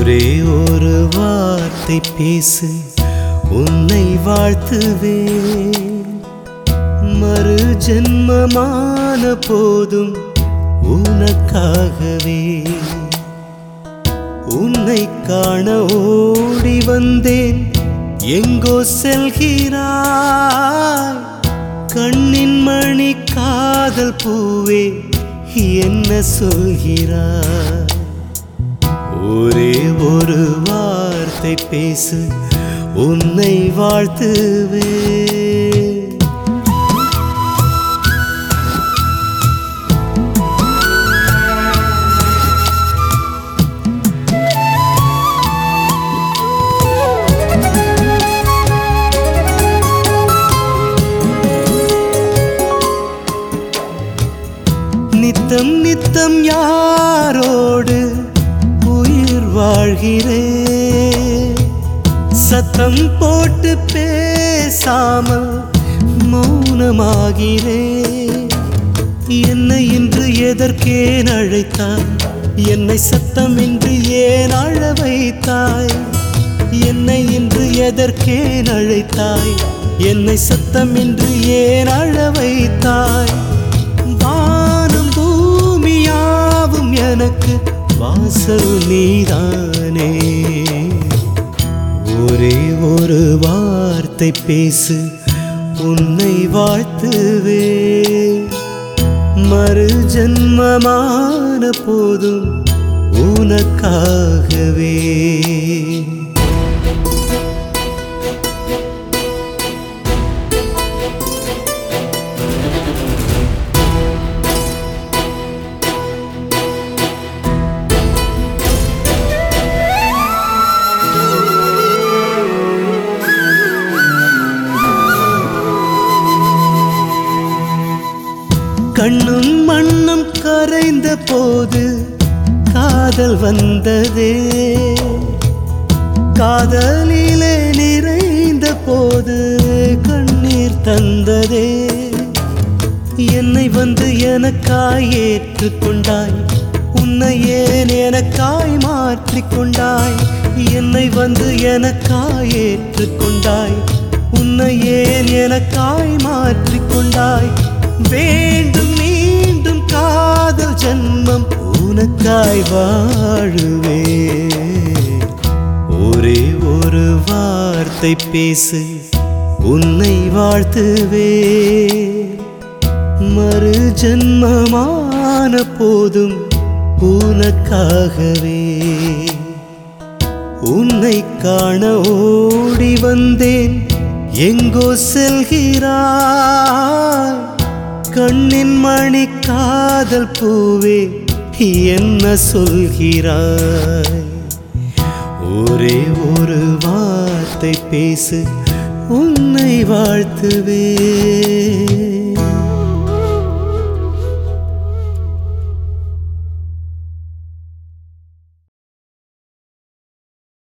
ஒரே ஒரு வார்த்தை பேசு உன்னை வாழ்த்துவேன் மறு ஜென்மமான போதும் உனக்காகவே உன்னை காண ஓடி வந்தேன் எங்கோ செல்கிறாய் கண்ணின் மணி காதல் பூவே என்ன சொல்கிறாய் ஒரே ஒரு வார்த்தை பேசு உன்னை வாழ்த்துவே நித்தம் நித்தம் யாரோடு உயிர் வாழ்கிறே சத்தம் போட்டு பேசாமல் மௌனமாகிறே என்னை இன்று எதற்கேன் அழைத்தாய் என்னை சத்தம் இன்று ஏன் அழ வைத்தாய் என்னை இன்று எதற்கேன் அழைத்தாய் என்னை சத்தம் இன்று ஏன் அழ வைத்தாய் வானம் பூமியாவும் எனக்கு வாசல் நீதானே ஒரே ஒரு வார்த்தை பேசு உன்னை வாழ்த்துவே மறு ஜன்மமான போதும் உனக்காகவே கண்ணும் மண்ணும் கரைந்த போது காதல் வந்ததே காதலிலே நிறைந்த போது கண்ணீர் தந்ததே என்னை வந்து எனக்காய் ஏற்றுக்கொண்டாய் உன்னை ஏன் எனக்காய் மாற்றிக்கொண்டாய் என்னை வந்து எனக்காய் ஏற்றுக்கொண்டாய் உன்னை ஏன் எனக்காய் மாற்றிக்கொண்டாய் வேண்டும் மீண்டும் காதல் ஜன்மம் உனக்காய் வாழுவே ஒரே ஒரு வார்த்தை பேசு உன்னை வாழ்த்துவே மறு ஜன்மமான போதும் உனக்காகவே உன்னை காண ஓடி வந்தேன் எங்கோ செல்கிறாய் கண்ணின் மணி காதல் பூவே என்ன சொல்கிறாய் ஒரே ஒரு வார்த்தை பேசு உன்னை வாழ்த்துவே